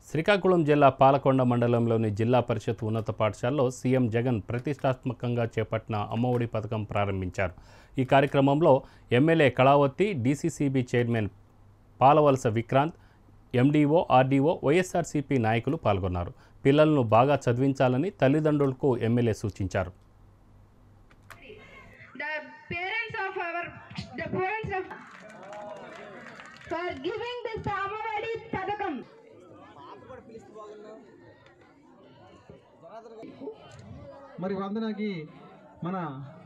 శ్రీకాకుళం జిల్లా పాలకొండ మండలంలోని జిల్లా పరిషత్ ఉన్నత పాఠశాలలో సీఎం జగన్ ప్రతిష్టాత్మకంగా చేపట్టిన అమ్మఒడి పథకం ప్రారంభించారు ఈ కార్యక్రమంలో MLA Kalavathi DCCB chairman Palavalasa Vikrant MDO RDO YSRCP నాయకులు పాల్గొన్నారు పిల్లలను బాగా చదివించాలని తల్లిదండ్రులకు ఎమ్మెల్యే సూచించారు the parents of our the parents of for giving this Amavadi Padakam. మరి వందనకి మన